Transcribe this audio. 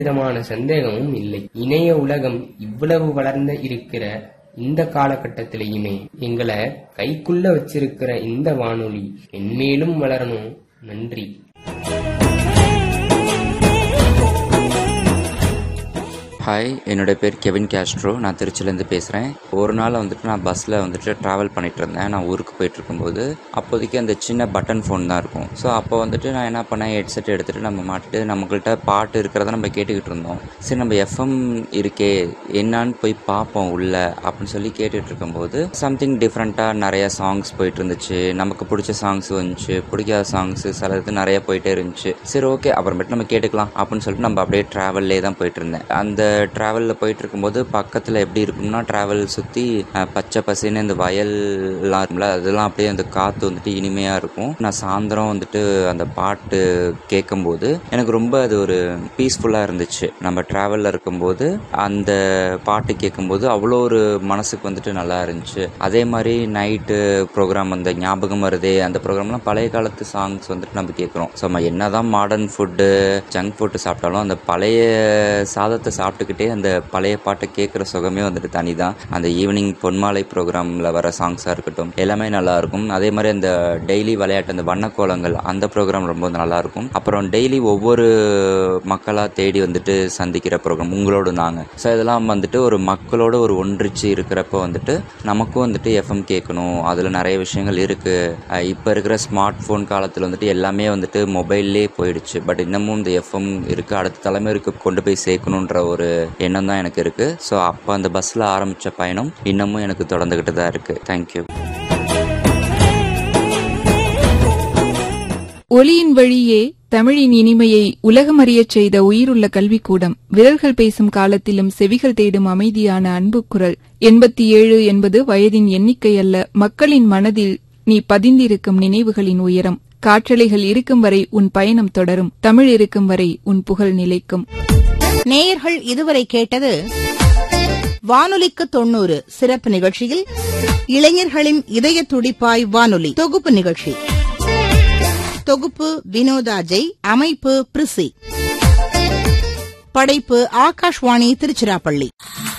விதமான சந்தேகமும் இல்லை இணைய உலகம் இவ்வளவு வளர்ந்து இருக்கிற இந்த காலகட்டத்திலையுமே எங்களை கைக்குள்ள வச்சிருக்கிற இந்த வானொலி மென்மேலும் வளரணும் நன்றி ஹாய் என்னோட பேர் கெவின் கேஸ்ட்ரோ நான் திருச்சிலேருந்து பேசுகிறேன் ஒரு நாள் வந்துட்டு நான் பஸ்ஸில் வந்துட்டு ட்ராவல் பண்ணிட்டு இருந்தேன் நான் ஊருக்கு போயிட்டு இருக்கும்போது அப்போதைக்கு அந்த சின்ன பட்டன் ஃபோன் தான் இருக்கும் ஸோ அப்போ வந்துட்டு நான் என்ன பண்ணேன் ஹெட்செட் எடுத்துகிட்டு நம்ம மாட்டிட்டு நம்மக்கிட்ட பாட்டு இருக்கிறத நம்ம கேட்டுக்கிட்டு இருந்தோம் சரி நம்ம எஃப்எம் இருக்கே என்னான்னு போய் பார்ப்போம் உள்ள அப்படின்னு சொல்லி கேட்டுட்டு இருக்கும்போது சம்திங் டிஃப்ரெண்ட்டாக நிறைய சாங்ஸ் போயிட்டு இருந்துச்சு நமக்கு பிடிச்ச சாங்ஸ் வந்துச்சு பிடிக்காத சாங்ஸ் சில இது நிறைய போயிட்டே இருந்துச்சு சரி ஓகே அப்புறமேட்டு நம்ம கேட்டுக்கலாம் அப்படின்னு சொல்லிட்டு நம்ம அப்படியே ட்ராவல்லே தான் போயிட்டு இருந்தேன் அந்த ட்ராவலில் போயிட்டு இருக்கும்போது பக்கத்தில் எப்படி இருக்கும்னா ட்ராவல் சுற்றி பச்சை பசேன்னு இந்த வயல்லாம் இருக்கும்ல அதெல்லாம் அப்படியே அந்த காற்று வந்துட்டு இனிமையாக இருக்கும் நான் சாயந்தரம் வந்துட்டு அந்த பாட்டு கேட்கும்போது எனக்கு ரொம்ப அது ஒரு பீஸ்ஃபுல்லாக இருந்துச்சு நம்ம ட்ராவலில் இருக்கும்போது அந்த பாட்டு கேட்கும்போது அவ்வளோ ஒரு மனசுக்கு வந்துட்டு நல்லா இருந்துச்சு அதே மாதிரி நைட்டு ப்ரோக்ராம் அந்த ஞாபகம் வருதே அந்த ப்ரோக்ராம்லாம் பழைய காலத்து சாங்ஸ் வந்துட்டு நம்ம கேட்குறோம் ஸோ நம்ம என்னதான் மாடர்ன் ஃபுட்டு ஜங்க் ஃபுட்டு சாப்பிட்டாலும் அந்த பழைய சாதத்தை சாப்பிட்டுக்கிட்டே அந்த பழைய பாட்டை கேட்குற சுகமே வந்துட்டு தனி தான் அந்த ஈவினிங் பொன்மாலை ப்ரோக்ராமில் வர சாங்ஸாக இருக்கட்டும் எல்லாமே நல்லா இருக்கும் அதே மாதிரி அந்த டெய்லி விளையாட்டு அந்த வண்ணக்கோலங்கள் அந்த ப்ரோக்ராம் ரொம்ப நல்லா இருக்கும் அப்புறம் டெய்லி ஒவ்வொரு மக்களாக தேடி வந்துட்டு சந்திக்கிற ப்ரோக்ராம் உங்களோடு நாங்கள் ஸோ இதெல்லாம் வந்துட்டு ஒரு மக்களோட ஒரு ஒன்றிச்சு இருக்கிறப்ப வந்துட்டு நமக்கும் வந்துட்டு எஃப்எம் கேட்கணும் அதில் நிறைய விஷயங்கள் இருக்குது இப்போ இருக்கிற ஸ்மார்ட் ஃபோன் காலத்தில் வந்துட்டு எல்லாமே வந்துட்டு மொபைல்லே போயிடுச்சு பட் இன்னமும் இந்த எஃப்எம் இருக்குது அடுத்த தலைமுறைக்கு கொண்டு போய் சேர்க்கணுன்ற ஒரு எண்ணம் தான் எனக்கு இருக்குது ஸோ அப்போ அந்த பஸ்ஸில் ஆரம்பித்த பயணம் இன்னமும் எனக்கு தொடர்ந்துக்கிட்டு தான் இருக்குது தேங்க்யூ ஒலியின் வழியே தமிழின் இனிமையை உலகமறியச் செய்த உயிருள்ள கல்விக்கூடம் விரல்கள் பேசும் காலத்திலும் செவிகள் தேடும் அமைதியான அன்பு குரல் எண்பத்தி ஏழு என்பது வயதின் எண்ணிக்கை அல்ல மக்களின் மனதில் நீ பதிந்திருக்கும் நினைவுகளின் உயரம் காற்றலைகள் இருக்கும் வரை உன் பயணம் தொடரும் தமிழ் இருக்கும் வரை உன் புகழ் நிலைக்கும் நேயர்கள் இதுவரை கேட்டது வானொலிக்கு தொண்ணூறு சிறப்பு நிகழ்ச்சியில் இளைஞர்களின் இதய துடிப்பாய் வானொலி தொகுப்பு நிகழ்ச்சி தொகுப்பு வினோதா ஜெய் அமைப்பு பிரிசி படைப்பு ஆகாஷ்வாணி திருச்சிராப்பள்ளி